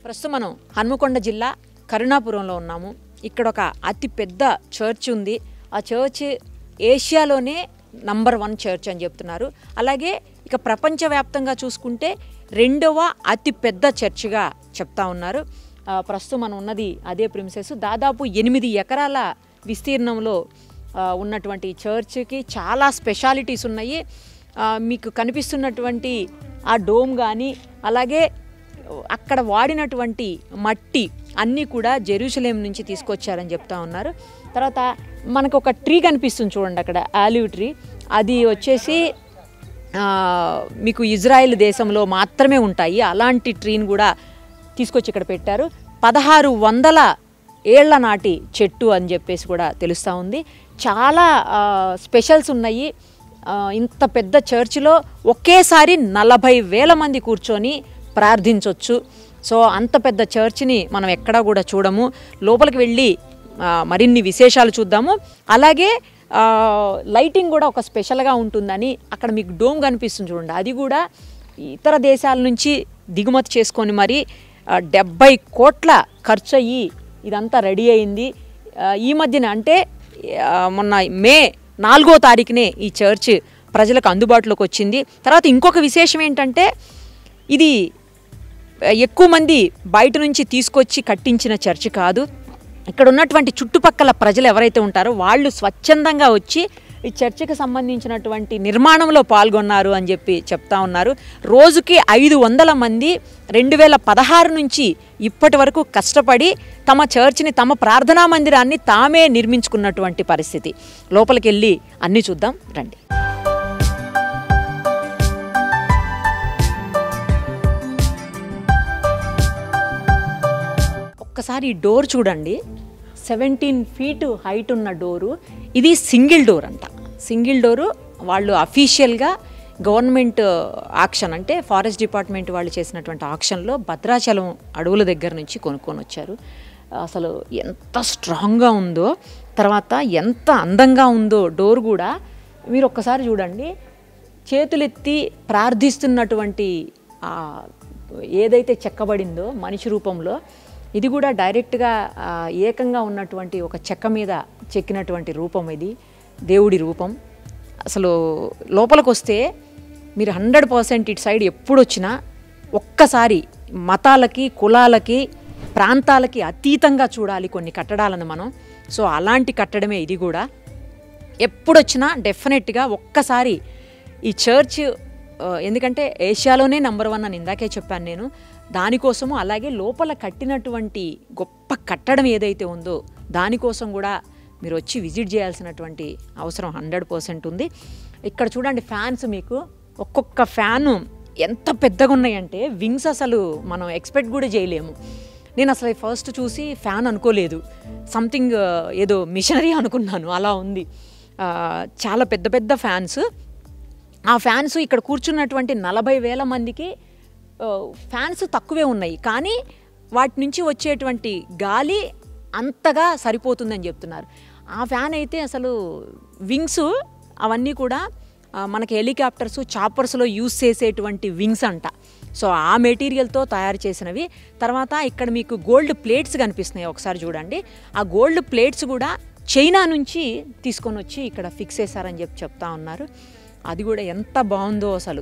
ప్రస్తుతం మనం హన్మకొండ జిల్లా కరుణాపురంలో ఉన్నాము ఇక్కడ ఒక అతి పెద్ద చర్చ్ ఉంది ఆ చర్చ్ ఏషియాలోనే నంబర్ వన్ చర్చ్ అని చెప్తున్నారు అలాగే ఇక ప్రపంచవ్యాప్తంగా చూసుకుంటే రెండవ అతి పెద్ద చర్చ్గా చెప్తా ఉన్నారు ఆ, ప్రస్తుతం మనం ఉన్నది అదే ప్రిన్సెస్ దాదాపు ఎనిమిది ఎకరాల విస్తీర్ణంలో ఆ, ఉన్నటువంటి ఈ చర్చ్కి చాలా స్పెషాలిటీస్ ఉన్నాయి ఆ, మీకు కనిపిస్తున్నటువంటి ఆ డోమ్ కానీ అలాగే అక్కడ వాడినటువంటి మట్టి అన్నీ కూడా జెరూసలేం నుంచి తీసుకొచ్చారని చెప్తా ఉన్నారు తర్వాత మనకు ఒక ట్రీ కనిపిస్తుంది చూడండి అక్కడ ఆలివ్ ట్రీ అది వచ్చేసి ఆ, మీకు ఇజ్రాయెల్ దేశంలో మాత్రమే ఉంటాయి అలాంటి ట్రీని కూడా తీసుకొచ్చి ఇక్కడ పెట్టారు పదహారు వందల ఏళ్ల నాటి చెట్టు అని చెప్పేసి కూడా తెలుస్తూ ఉంది చాలా ఆ, స్పెషల్స్ ఉన్నాయి ఆ, ఇంత పెద్ద చర్చిలో ఒకేసారి నలభై వేల మంది కూర్చొని ప్రార్థించవచ్చు సో అంత పెద్ద చర్చిని మనం ఎక్కడా కూడా చూడము లోపలికి వెళ్ళి ఆ, మరిన్ని విశేషాలు చూద్దాము అలాగే ఆ, లైటింగ్ కూడా ఒక స్పెషల్గా ఉంటుందని అక్కడ మీకు డోమ్ కనిపిస్తుంది చూడండి అది కూడా ఇతర దేశాల నుంచి దిగుమతి చేసుకొని మరి ఆ, డెబ్బై కోట్ల ఖర్చు అయ్యి ఇదంతా రెడీ అయింది ఆ, ఈ మధ్యన అంటే ఆ, మొన్న మే నాలుగో తారీఖునే ఈ చర్చ్ ప్రజలకు అందుబాటులోకి వచ్చింది తర్వాత ఇంకొక విశేషం ఏంటంటే ఇది ఎక్కువ మంది బయట నుంచి తీసుకొచ్చి కట్టించిన చర్చ్ కాదు ఇక్కడ ఉన్నటువంటి చుట్టుపక్కల ప్రజలు ఎవరైతే ఉంటారో వాళ్ళు స్వచ్ఛందంగా వచ్చి ఈ చర్చికి సంబంధించినటువంటి నిర్మాణంలో పాల్గొన్నారు అని చెప్పి చెప్తా ఉన్నారు రోజుకి ఐదు వందల మంది రెండు వేల పదహారు నుంచి ఇప్పటి వరకు కష్టపడి తమ చర్చిని తమ ప్రార్థనా మందిరాన్ని తామే నిర్మించుకున్నటువంటి పరిస్థితి లోపలికి వెళ్ళి అన్నీ చూద్దాం రండి ఒక్కసారి ఈ డోర్ చూడండి సెవెంటీన్ ఫీట్ హైట్ ఉన్న డోరు ఇది సింగిల్ డోర్ అంట సింగిల్ డోరు వాళ్ళు అఫీషియల్గా గవర్నమెంట్ ఆక్షన్ అంటే ఫారెస్ట్ డిపార్ట్మెంట్ వాళ్ళు చేసినటువంటి ఆక్షన్లో భద్రాచలం అడవుల దగ్గర నుంచి కొనుక్కొని వచ్చారు అసలు ఎంత స్ట్రాంగ్గా ఉందో తర్వాత ఎంత అందంగా ఉందో డోర్ కూడా మీరు ఒక్కసారి చూడండి చేతులెత్తి ప్రార్థిస్తున్నటువంటి ఆ ఏదైతే చెక్కబడిందో మనిషి రూపంలో ఇది కూడా డైరెక్ట్గా ఆ, ఏకంగా ఉన్నటువంటి ఒక చెక్క మీద చెక్కినటువంటి రూపం ఇది దేవుడి రూపం అసలు లోపలికి వస్తే మీరు హండ్రెడ్ పర్సెంట్ ఇటు సైడ్ ఎప్పుడు వచ్చినా ఒక్కసారి మతాలకి కులాలకి ప్రాంతాలకి అతీతంగా చూడాలి కొన్ని కట్టడాలను మనం సో అలాంటి కట్టడమే ఇది కూడా ఎప్పుడొచ్చినా డెఫినెట్గా ఒక్కసారి ఈ చర్చ్ ఆ, ఎందుకంటే ఏషియాలోనే నెంబర్ వన్ అని ఇందాకే చెప్పాను నేను దానికోసము అలాగే లోపల కట్టినటువంటి గొప్ప కట్టడం ఏదైతే ఉందో దానికోసం కూడా మీరు వచ్చి విజిట్ చేయాల్సినటువంటి అవసరం హండ్రెడ్ పర్సెంట్ ఉంది ఇక్కడ చూడండి ఫ్యాన్స్ మీకు ఒక్కొక్క ఫ్యాను ఎంత పెద్దగా ఉన్నాయంటే వింగ్స్ అసలు మనం ఎక్స్పెక్ట్ కూడా చేయలేము నేను అసలు ఫస్ట్ చూసి ఫ్యాన్ అనుకోలేదు సంథింగ్ ఏదో మిషనరీ అనుకున్నాను అలా ఉంది ఆ, చాలా పెద్ద పెద్ద ఫ్యాన్స్ ఆ ఫ్యాన్స్ ఇక్కడ కూర్చున్నటువంటి నలభై వేల మందికి ఆ, ఫ్యాన్స్ తక్కువే ఉన్నాయి కానీ వాటి నుంచి వచ్చేటువంటి గాలి అంతగా సరిపోతుందని చెప్తున్నారు ఆ ఫ్యాన్ అయితే అసలు వింగ్స్ అవన్నీ కూడా ఆ, మనకి హెలికాప్టర్స్ చాపర్స్లో యూస్ చేసేటువంటి వింగ్స్ అంట సో ఆ మెటీరియల్తో తయారు చేసినవి తర్వాత ఇక్కడ మీకు గోల్డ్ ప్లేట్స్ కనిపిస్తున్నాయి ఒకసారి చూడండి ఆ గోల్డ్ ప్లేట్స్ కూడా చైనా నుంచి తీసుకొని వచ్చి ఇక్కడ ఫిక్స్ చేశారని చెప్పి చెప్తా ఉన్నారు అది కూడా ఎంత బాగుందో అసలు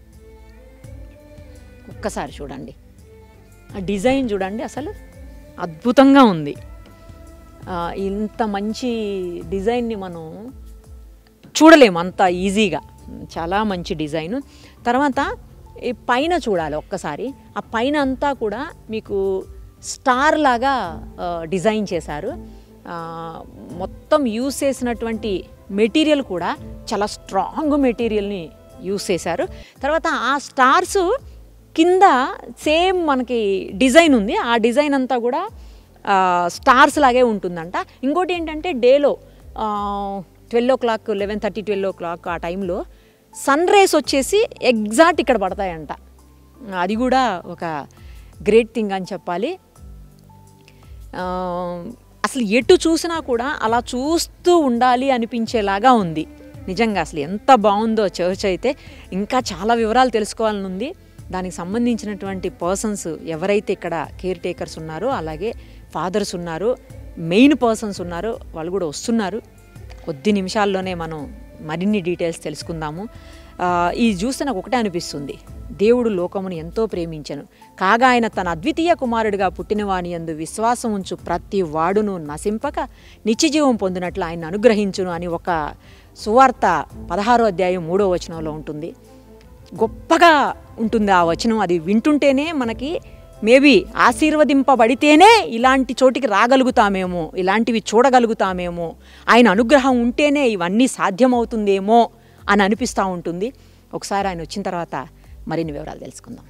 ఒక్కసారి చూడండి ఆ డిజైన్ చూడండి అసలు అద్భుతంగా ఉంది ఆ, ఇంత మంచి డిజైన్ని మనం చూడలేము అంత ఈజీగా చాలా మంచి డిజైన్ తర్వాత ఈ పైన చూడాలి ఒక్కసారి ఆ పైన అంతా కూడా మీకు స్టార్ లాగా ఆ, డిజైన్ చేశారు ఆ, మొత్తం యూస్ చేసినటువంటి మెటీరియల్ కూడా చాలా స్ట్రాంగ్ మెటీరియల్ని యూస్ చేశారు తర్వాత ఆ స్టార్స్ కింద సేమ్ మనకి డిజైన్ ఉంది ఆ డిజైన్ అంతా కూడా ఆ, స్టార్స్ లాగే ఉంటుందంట ఇంకోటి ఏంటంటే డేలో twelve o'clock eleven thirty twelve o'clock ఆ టైంలో సన్ రేస్ వచ్చేసి ఎగ్జాక్ట్ ఇక్కడ పడతాయంట అది కూడా ఒక గ్రేట్ థింగ్ అని చెప్పాలి ఆ, అసలు ఎటు చూసినా కూడా అలా చూస్తూ ఉండాలి అనిపించేలాగా ఉంది నిజంగా అసలు ఎంత బాగుందో చర్చ్ అయితే ఇంకా చాలా వివరాలు తెలుసుకోవాలని ఉంది దానికి సంబంధించినటువంటి పర్సన్స్ ఎవరైతే ఇక్కడ కేర్ టేకర్స్ ఉన్నారో అలాగే ఫాదర్స్ ఉన్నారు మెయిన్ పర్సన్స్ ఉన్నారో వాళ్ళు కూడా వస్తున్నారు కొద్ది నిమిషాల్లోనే మనం మరిన్ని డీటెయిల్స్ తెలుసుకుందాము ఆ, ఇది చూస్తే నాకు ఒకటే అనిపిస్తుంది దేవుడు లోకమును ఎంతో ప్రేమించను కాగా ఆయన తన అద్వితీయ కుమారుడిగా పుట్టినవాని యందు విశ్వాసం ఉంచు ప్రతి వాడును నశింపక నిత్యజీవం పొందినట్లు ఆయన అనుగ్రహించును అని ఒక సువార్త పదహారో అధ్యాయం మూడో వచనంలో ఉంటుంది గొప్పగా ఉంటుంది ఆ వచనం అది వింటుంటేనే మనకి మేబీ ఆశీర్వదింపబడితేనే ఇలాంటి చోటికి రాగలుగుతామేమో ఇలాంటివి చూడగలుగుతామేమో ఆయన అనుగ్రహం ఉంటేనే ఇవన్నీ సాధ్యమవుతుందేమో అని అనిపిస్తూ ఉంటుంది ఒకసారి ఆయన వచ్చిన తర్వాత మరిన్ని వివరాలు తెలుసుకుందాం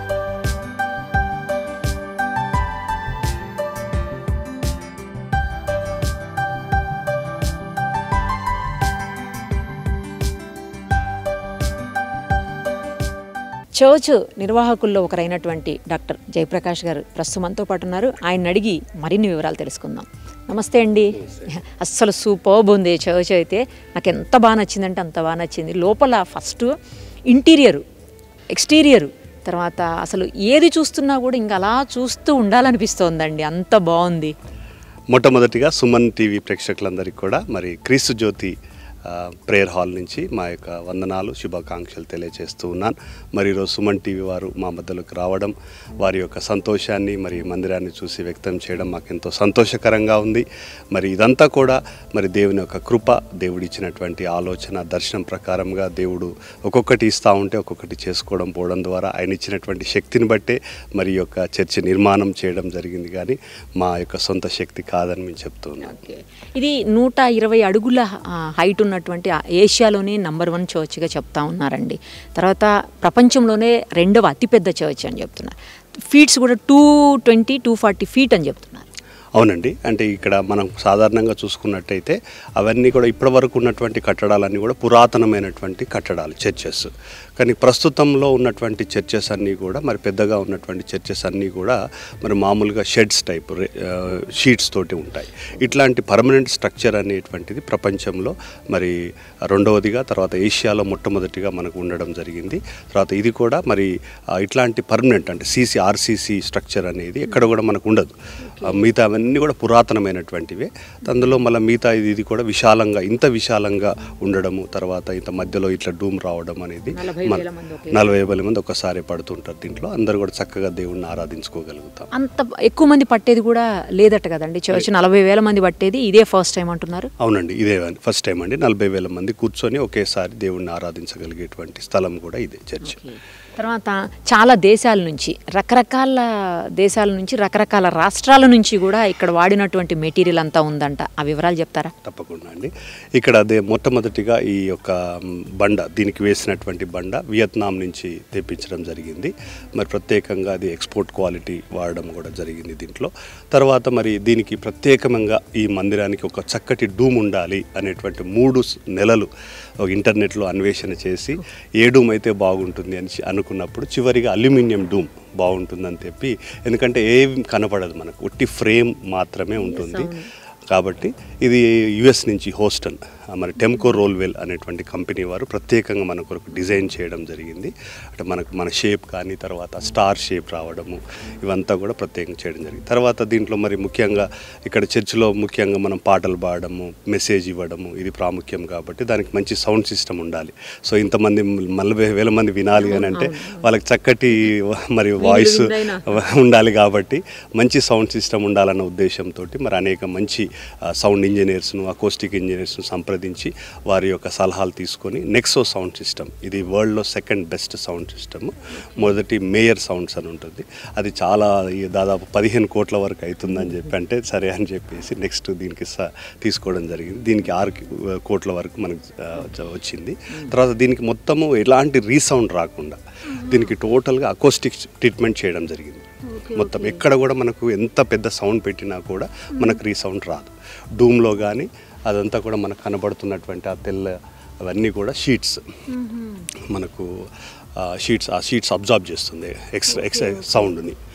చర్చ్ నిర్వాహకుల్లో ఒకరైనటువంటి డాక్టర్ జయప్రకాష్ గారు ప్రస్తుతం మనతో పాటు ఉన్నారు ఆయన అడిగి మరిన్ని వివరాలు తెలుసుకుందాం నమస్తే అండి అస్సలు సూపర్బ్ ఉంది చర్చ్ అయితే నాకు ఎంత బాగా నచ్చిందంటే అంత బాగా నచ్చింది లోపల ఫస్ట్ ఇంటీరియరు ఎక్స్టీరియరు తర్వాత అసలు ఏది చూస్తున్నా కూడా ఇంకా అలా చూస్తూ ఉండాలనిపిస్తోందండి అంత బాగుంది మొట్టమొదటిగా సుమన్ టీవీ ప్రేక్షకులందరికీ కూడా మరి క్రీస్తు జ్యోతి ఆ, ప్రేయర్ హాల్ నుంచి మా యొక్క వందనాలు శుభాకాంక్షలు తెలియజేస్తూ ఉన్నాను మరి ఈరోజు సుమన్ టీవీ వారు మా మధ్యలోకి రావడం వారి యొక్క సంతోషాన్ని మరి మందిరాన్ని చూసి వ్యక్తం చేయడం మాకు ఎంతో సంతోషకరంగా ఉంది మరి ఇదంతా కూడా మరి దేవుని యొక్క కృప దేవుడు ఇచ్చినటువంటి ఆలోచన దర్శనం ప్రకారంగా దేవుడు ఒక్కొక్కటి ఇస్తూ ఉంటే ఒక్కొక్కటి చేసుకోవడం పోవడం ద్వారా ఆయన ఇచ్చినటువంటి శక్తిని బట్టే మరి ఈ యొక్క చర్చి నిర్మాణం చేయడం జరిగింది కానీ మా యొక్క సొంత శక్తి కాదని మేము చెప్తూ ఉన్నాం ఓకే ఇది నూట ఇరవై అడుగుల ఆ, హైట్ ఉన్నటువంటి ఆ ఏషియాలోనే నంబర్ వన్ చర్చ్గా చెప్తా ఉన్నారండి తర్వాత ప్రపంచంలోనే రెండవ అతిపెద్ద చర్చ్ అని చెప్తున్నారు ఫీట్స్ కూడా two twenty two forty feet అని చెప్తున్నారు అవునండి అంటే ఇక్కడ మనం సాధారణంగా చూసుకున్నట్టయితే అవన్నీ కూడా ఇప్పటివరకు ఉన్నటువంటి కట్టడాలన్నీ కూడా పురాతనమైనటువంటి కట్టడాలు చర్చెస్ కానీ ప్రస్తుతంలో ఉన్నటువంటి చర్చెస్ అన్నీ కూడా మరి పెద్దగా ఉన్నటువంటి చర్చెస్ అన్నీ కూడా మరి మామూలుగా షెడ్స్ టైప్ షీట్స్ తోటి ఉంటాయి ఇట్లాంటి పర్మనెంట్ స్ట్రక్చర్ అనేటువంటిది ప్రపంచంలో మరి రెండవదిగా తర్వాత ఏషియాలో మొట్టమొదటిగా మనకు ఉండడం జరిగింది తర్వాత ఇది కూడా మరి ఆ, ఇట్లాంటి పర్మనెంట్ అంటే సీసీ ఆర్సీసీ స్ట్రక్చర్ అనేది ఎక్కడ కూడా మనకు ఉండదు ఆ, మిగతా అవన్నీ కూడా పురాతనమైనటువంటివే అందులో మళ్ళీ మిగతా ఇది ఇది కూడా విశాలంగా ఇంత విశాలంగా ఉండడము తర్వాత ఇంత మధ్యలో ఇట్లా డూమ్ రావడం అనేది నలభై మన- వేల మంది ఒకే నలభై వేల మంది ఒక్కసారి పడుతుంటారు దీంట్లో అందరూ కూడా చక్కగా దేవుణ్ణి ఆరాధించుకోగలుగుతాం అంత ఎక్కువ మంది పట్టేది కూడా లేదట కదండి చర్చ్ నలభై వేల మంది పట్టేది ఇదే ఫస్ట్ టైం అంటున్నారు అవునండి ఇదే ఫస్ట్ టైం అండి నలభై వేల మంది కూర్చొని ఒకేసారి దేవుణ్ణి ఆరాధించగలిగేటువంటి స్థలం కూడా ఇదే చర్చ్ తర్వాత చాలా దేశాల నుంచి రకరకాల దేశాల నుంచి రకరకాల రాష్ట్రాల నుంచి కూడా ఇక్కడ వాడినటువంటి మెటీరియల్ అంతా ఉందంట ఆ వివరాలు చెప్తారా తప్పకుండా అండి ఇక్కడ అదే మొట్టమొదటిగా ఈ యొక్క మ్, బండ దీనికి వేసినటువంటి బండ వియత్నాం నుంచి తెప్పించడం జరిగింది మరి ప్రత్యేకంగా అది ఎక్స్పోర్ట్ క్వాలిటీ వాడడం కూడా జరిగింది దీంట్లో తర్వాత మరి దీనికి ప్రత్యేకంగా ఈ మందిరానికి ఒక చక్కటి డూమ్ ఉండాలి అనేటువంటి మూడు స్- నెలలు ఒక ఇంటర్నెట్లో అన్వేషణ చేసి ఏ డూమ్ అయితే బాగుంటుంది అని చి- అనుకున్నప్పుడు చివరిగా అల్యూమినియం డూమ్ బాగుంటుందని చెప్పి ఎందుకంటే ఏం కనపడదు మనకు ఉట్టి ఫ్రేమ్ మాత్రమే ఉంటుంది కాబట్టి ఇది యుఎస్ నుంచి హోస్టన్ ఆ, మరి టెమ్కో రోల్వెల్ అనేటువంటి కంపెనీ వారు ప్రత్యేకంగా మన కొరకు డిజైన్ చేయడం జరిగింది అంటే మనకు మన షేప్ కానీ తర్వాత స్టార్ షేప్ రావడము ఇవంతా కూడా ప్రత్యేకంగా చేయడం జరిగింది తర్వాత దీంట్లో మరి ముఖ్యంగా ఇక్కడ చర్చిలో ముఖ్యంగా మనం పాటలు పాడడము మెసేజ్ ఇవ్వడము ఇది ప్రాముఖ్యం కాబట్టి దానికి మంచి సౌండ్ సిస్టమ్ ఉండాలి సో ఇంతమంది నలభై వేల మంది వినాలి అని అంటే వాళ్ళకి చక్కటి మరి వాయిస్ విందైనా. ఉండాలి కాబట్టి మంచి సౌండ్ సిస్టమ్ ఉండాలన్న ఉద్దేశంతో మరి అనేక మంచి ఆ, సౌండ్ ఇంజనీర్స్ను అకోస్టిక్ ఇంజనీర్స్ను సంప్రదించి వారి యొక్క సలహాలు తీసుకొని నెక్సో సౌండ్ సిస్టమ్ ఇది వరల్డ్లో సెకండ్ బెస్ట్ సౌండ్ సిస్టమ్ మొదటి మేయర్ సౌండ్స్ అని ఉంటుంది అది చాలా ఈ దాదాపు పదిహేను కోట్ల వరకు అవుతుందని చెప్పి అంటే సరే అని చెప్పేసి నెక్స్ట్ దీనికి స- తీసుకోవడం జరిగింది దీనికి ఆరు కి- కోట్ల వరకు మనకు ఆ, చ- వచ్చింది తర్వాత దీనికి మొత్తము ఎలాంటి రీసౌండ్ రాకుండా దీనికి టోటల్గా అకోస్టిక్ ట్రీట్మెంట్ చేయడం జరిగింది మొత్తం ఎక్కడ కూడా మనకు ఎంత పెద్ద సౌండ్ పెట్టినా కూడా మనకు రీసౌండ్ రాదు డూమ్లో కానీ అదంతా కూడా మనకు కనబడుతున్నటువంటి ఆ తెల్ల అవన్నీ కూడా షీట్స్ మనకు షీట్స్ ఆ షీట్స్ అబ్జార్బ్ చేస్తుంది ఎక్స్ట్రా ఎక్స్ట్రా సౌండ్ని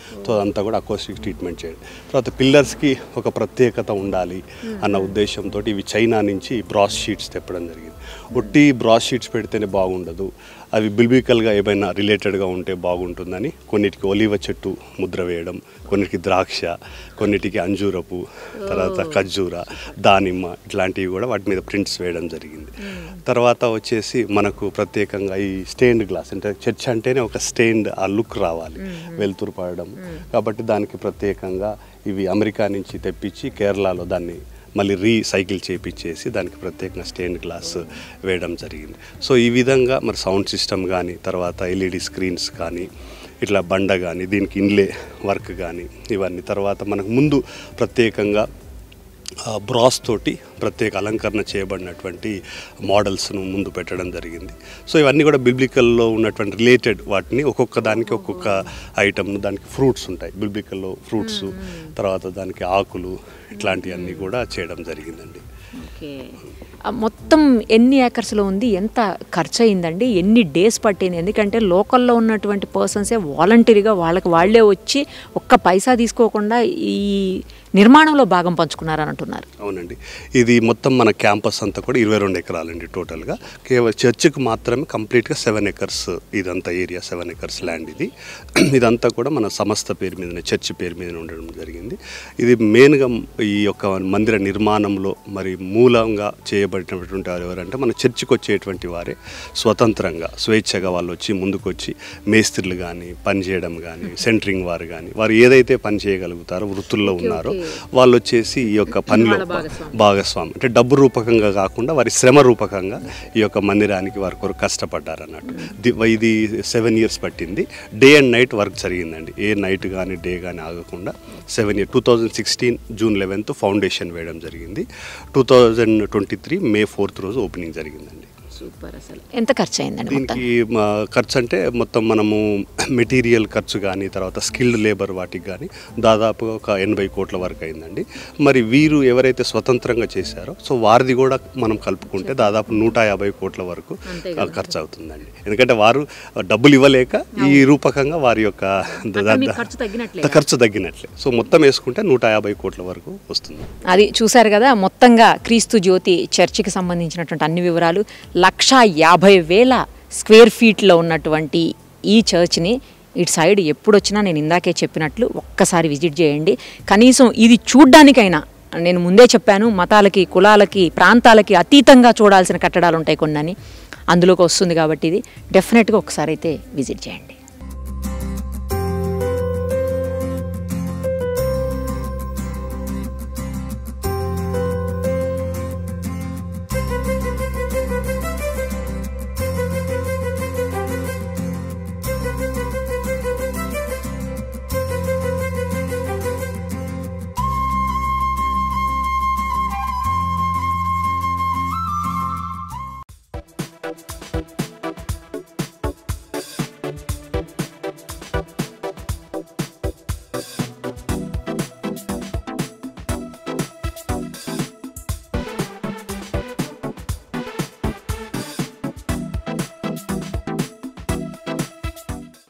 సో అదంతా కూడా అకోస్టిక్ ట్రీట్మెంట్ చేయండి తర్వాత పిల్లర్స్కి ఒక ప్రత్యేకత ఉండాలి అన్న ఉద్దేశంతో ఇవి చైనా నుంచి బ్రాస్ షీట్స్ తెప్పడం జరిగింది ఒట్టి బ్రాస్ షీట్స్ పెడితేనే బాగుండదు అవి బిల్బికల్గా ఏమైనా రిలేటెడ్గా ఉంటే బాగుంటుందని కొన్నిటికి ఒలివ చెట్టు ముద్ర వేయడం కొన్నిటికి ద్రాక్ష కొన్నిటికి అంజూరపు తర్వాత ఖర్జూర దానిమ్మ ఇట్లాంటివి కూడా వాటి మీద ప్రింట్స్ వేయడం జరిగింది తర్వాత వచ్చేసి మనకు ప్రత్యేకంగా ఈ స్టేన్డ్ గ్లాస్ అంటే చర్చ్ అంటేనే ఒక స్టేన్డ్ ఆ లుక్ రావాలి వెలుతురు పడడం కాబట్టి దానికి ప్రత్యేకంగా ఇవి అమెరికా నుంచి తెప్పించి కేరళలో దాన్ని మళ్ళీ రీసైకిల్ చేపించేసి దానికి ప్రత్యేకంగా స్టెయిన్ గ్లాస్ వేయడం జరిగింది సో ఈ విధంగా మరి సౌండ్ సిస్టమ్ కానీ తర్వాత ఎల్ఈడి స్క్రీన్స్ కానీ ఇట్లా బండ కానీ దీనికి ఇన్లే వర్క్ కానీ ఇవన్నీ తర్వాత మనకు ముందు ప్రత్యేకంగా ఆ, బ్రాస్ తోటి ప్రత్యేక అలంకరణ చేయబడినటువంటి మోడల్స్ను ముందు పెట్టడం జరిగింది సో ఇవన్నీ కూడా బిబ్లికల్లో ఉన్నటువంటి రిలేటెడ్ వాటిని ఒక్కొక్క దానికి ఒక్కొక్క ఐటమ్ను దానికి ఫ్రూట్స్ ఉంటాయి బిబ్లికల్లో ఫ్రూట్స్ తర్వాత దానికి ఆకులు ఇట్లాంటివన్నీ కూడా చేయడం జరిగిందండి ఓకే ఆ మొత్తం ఎన్ని ఏకర్స్లో ఉంది ఎంత ఖర్చు అయిందండి ఎన్ని డేస్ పట్టింది ఎందుకంటే లోకల్లో ఉన్నటువంటి పర్సన్సే వాలంటరీగా వాళ్ళకి వాళ్ళే వచ్చి ఒక్క పైసా తీసుకోకుండా ఈ నిర్మాణంలో భాగం పంచుకున్నారని అంటున్నారు అవునండి ఇది మొత్తం మన క్యాంపస్ అంతా కూడా ఇరవై రెండు ఎకరాలండి టోటల్గా కేవలం చర్చ్కి మాత్రమే కంప్లీట్గా సెవెన్ ఎకర్స్ ఇదంతా ఏరియా సెవెన్ ఎకర్స్ ల్యాండ్ ఇది ఇదంతా కూడా మన సంస్థ పేరు మీదనే చర్చ్ పేరు మీద ఉండడం జరిగింది ఇది మెయిన్గా ఈ యొక్క మందిర నిర్మాణంలో మరి మూలంగా చేయబడినటువంటి వారు ఎవరంటే మన చర్చికి వచ్చేటువంటి వారే స్వతంత్రంగా స్వేచ్ఛగా వాళ్ళు వచ్చి ముందుకు వచ్చి మేస్త్రులు కానీ పని చేయడం కానీ సెంటరింగ్ వారు కానీ వారు ఏదైతే పని చేయగలుగుతారో వృత్తుల్లో ఉన్నారో వాళ్ళు వచ్చేసి ఈ యొక్క పనిలో వాళ్ళ భాగస్వామి. భాగస్వామి అంటే డబ్బు రూపకంగా కాకుండా వారి శ్రమ రూపకంగా ఈ యొక్క మందిరానికి వారి కొరకు కష్టపడ్డారు అన్నట్టు ది- ఇది సెవెన్ ఇయర్స్ పట్టింది డే అండ్ నైట్ వర్క్ జరిగిందండి ఏ నైట్ కానీ డే కానీ ఆగకుండా seven year two thousand sixteen June eleventh foundation వేయడం జరిగింది two thousand twenty three May fourth రోజు ఓపెనింగ్ జరిగిందండి సూపర్ అసలు ఎంత ఖర్చు అయిందండి మొత్తం దీనికి మా ఖర్చు అంటే మొత్తం మనము మెటీరియల్ ఖర్చు కానీ తర్వాత స్కిల్డ్ లేబర్ వాటికి కానీ దాదాపు ఒక ఎనభై కోట్ల వరకు అయిందండి మరి వీరు ఎవరైతే స్వతంత్రంగా చేశారో సో వారిది కూడా మనం కలుపుకుంటే దాదాపు నూట యాభై కోట్ల వరకు అంతే ఆ, ఖర్చు అవుతుందండి ఎందుకంటే వారు డబ్బులు ఇవ్వలేక ఈ రూపకంగా వారి యొక్క ద- అక్కడ మీకు ద- ఖర్చు తగ్గినట్లే ఖర్చు తగ్గినట్లే సో మొత్తం వేసుకుంటే నూట యాభై కోట్ల వరకు వస్తుంది అది చూశారు కదా మొత్తంగా క్రీస్తు జ్యోతి చర్చికి సంబంధించినటువంటి అన్ని వివరాలు లక్షా యాభై వేల స్క్వేర్ ఫీట్లో ఉన్నటువంటి ఈ చర్చ్ని ఇటు సైడ్ ఎప్పుడు వచ్చినా నేను ఇందాకే చెప్పినట్లు ఒక్కసారి విజిట్ చేయండి కనీసం ఇది చూడ్డానికైనా నేను ముందే చెప్పాను మతాలకి కులాలకి ప్రాంతాలకి అతీతంగా చూడాల్సిన కట్టడాలు ఉంటాయి కొన్ని అందులోకి వస్తుంది కాబట్టి ఇది డెఫినెట్గా ఒకసారి అయితే విజిట్ చేయండి